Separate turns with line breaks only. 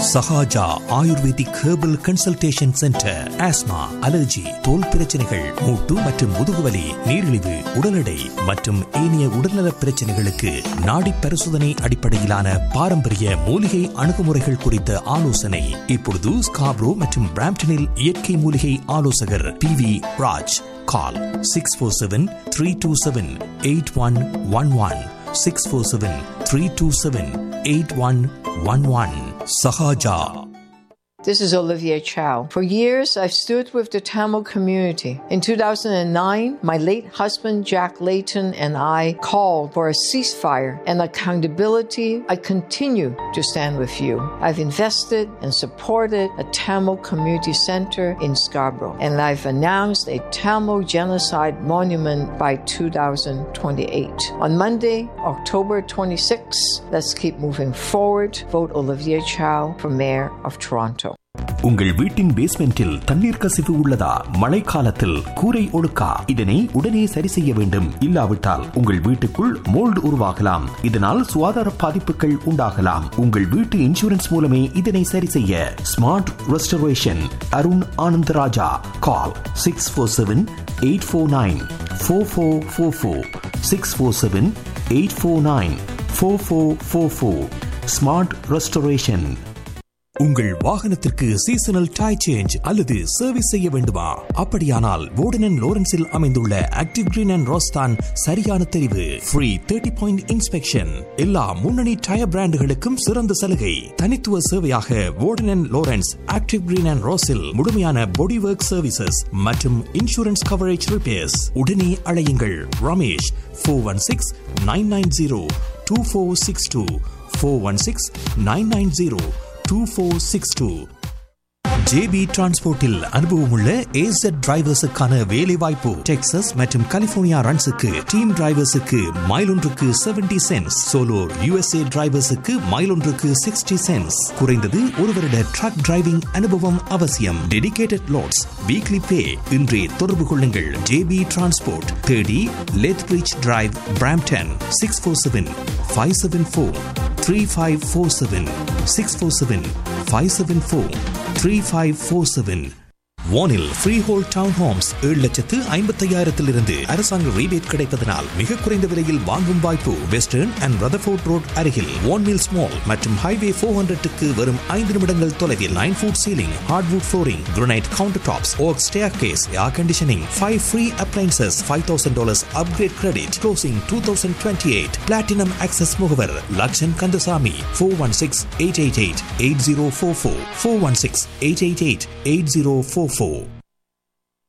Sahaja ayurvedic herbal consultation centre asthma allergy தோல் பிரச்சனைகள் மூட்டு மற்றும் முதுகுவலி நீரிழிவு உடல் எடை மற்றும் ஏனைய உடல்நல பிரச்சனைகளுக்கு நாடி பரிசோதனை அடிப்படையிலான பாரம்பரிய மூலிகை அணுகுமுறைகள் குறித்த ஆலோசனை இப்பொழுது ஸ்காப்ரோ மற்றும் பிராம்டனில் இயற்கை மூலிகை ஆலோசகர் P V Raj call six four seven three two seven eight one one one six four seven three two seven eight one one one Sahaja
This is Olivia Chow. For years, I've stood with the Tamil community. In 2009, my late husband Jack Layton and I called for a ceasefire and accountability. I continue to stand with you. I've invested and supported a Tamil community center in Scarborough, and I've announced a Tamil genocide monument by 2028. On Monday, October 26, let's keep moving forward. Vote Olivia Chow for Mayor of Toronto.
உங்கள் வீட்டின் பேஸ்மெண்டில் தண்ணீர் கசிவு உள்ளதா மழைக்காலத்தில் கூரை ஒழுக்கா இதனை உடனே சரி செய்ய வேண்டும் இல்லாவிட்டால் உங்கள் வீட்டுக்குள் மோல்டு உருவாகலாம் இதனால் சுகாதார பாதிப்புகள் உண்டாகலாம் உங்கள் வீட்டு இன்சூரன்ஸ் மூலமே இதனை சரி செய்ய smart restoration Arun Ananda Raja call six four seven eight four nine four four four four six four seven eight four nine four four four four smart restoration உங்கள் வாகனத்திற்கு சீசனல் டை சேஞ்ச் அல்லது சர்வீஸ் செய்ய வேண்டுமா அப்படியானால் வோர்டன் லோரன்ஸில் அமைந்துள்ள ஆக்டிவ் கிரீன் அண்ட் ரோஸ்தான் சரியான தெரிவு free thirty point inspection எல்லா முன்னணி டயர் பிராண்டுகளுக்கும் சிறந்த சலுகை தனித்துவ சேவையாக Warden Lawrence active green and ரோஸில் முழுமையான பாடி ஒர்க் சர்வீசஸ் மற்றும் இன்சூரன்ஸ் கவரேஜ் ரிப்பேர்ஸ் உடனே அழையுங்கள் Ramesh four one six nine nine zero two four six two four one six nine nine zero 2462. JP டிரான்ஸ்போர்ட்டில் அனுபவமுள்ள AZ டிரைவர்ஸுக்கான வேலை வாய்ப்பு டெக்சஸ் மற்றும் கலிபோர்னியா ரன்ஸுக்கு டீம் டிரைவர்ஸுக்கு மைல் ஒன்றுக்கு செவன்டி சென்ஸ் சோலோ யுஎஸ்ஏ டிரைவர்ஸுக்கு மைல் ஒன்றுக்கு சிக்ஸ்டி சென்ஸ் குறைந்தது ஒரு வருட ட்ரக் டிரைவிங் அனுபவம் அவசியம் டெடிகேட்டட் லோட்ஸ் வீக்லி பே இன்றே தொடர்பு கொள்ளுங்கள் ஜேபி டிரான்ஸ்போர்ட் தேடி Lethbridge drive Brampton six four seven five seven four three five four seven six four seven five seven four three five four seven வானில் freehold town homes ஏழு லட்சத்து ஐம்பத்தையாயிரத்திலிருந்து அரசாங்க rebate கிடைப்பதனால் மிக குறைந்த விலையில் வாங்கும் வாய்ப்பு வெஸ்டர்ன் அண்ட் ரதர்ஃபோர்ட் ரோட் அருகில் ஒன் மில்ஸ் மால் மற்றும் ஹைவே ஃபோர் ஹண்ட்ரட்டுக்கு வரும் ஐந்து நிமிடங்கள் தொலைவில் nine foot ceiling hardwood flooring granite counter tops oak staircase air conditioning five free appliances five thousand dollars upgrade credit closing two thousand twenty eight platinum access முகவர் Lakshan Kandasamy four one six eight eight eight eight zero four four four one six eight eight eight eight zero four four